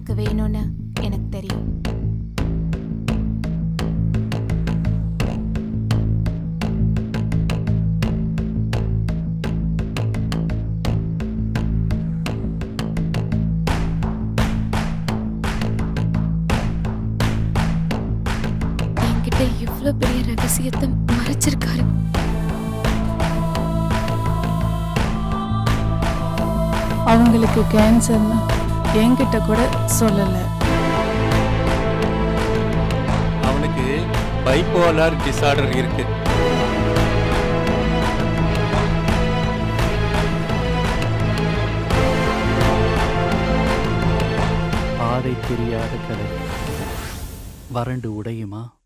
உனக்கு வேணும்னு எனக்கு தெரியும் என்கிட்ட இவ்ளோ பெரிய ரகசியத்தை மறைச்சிருக்காரு அவங்களுக்கு கேன்சர்னு என்கிட்ட கூட சொல்லலை அவனுக்கு பைப்போலார் டிசார்டர் இருக்கு பாதை தெரியாத கடல் வறண்டு உடையுமா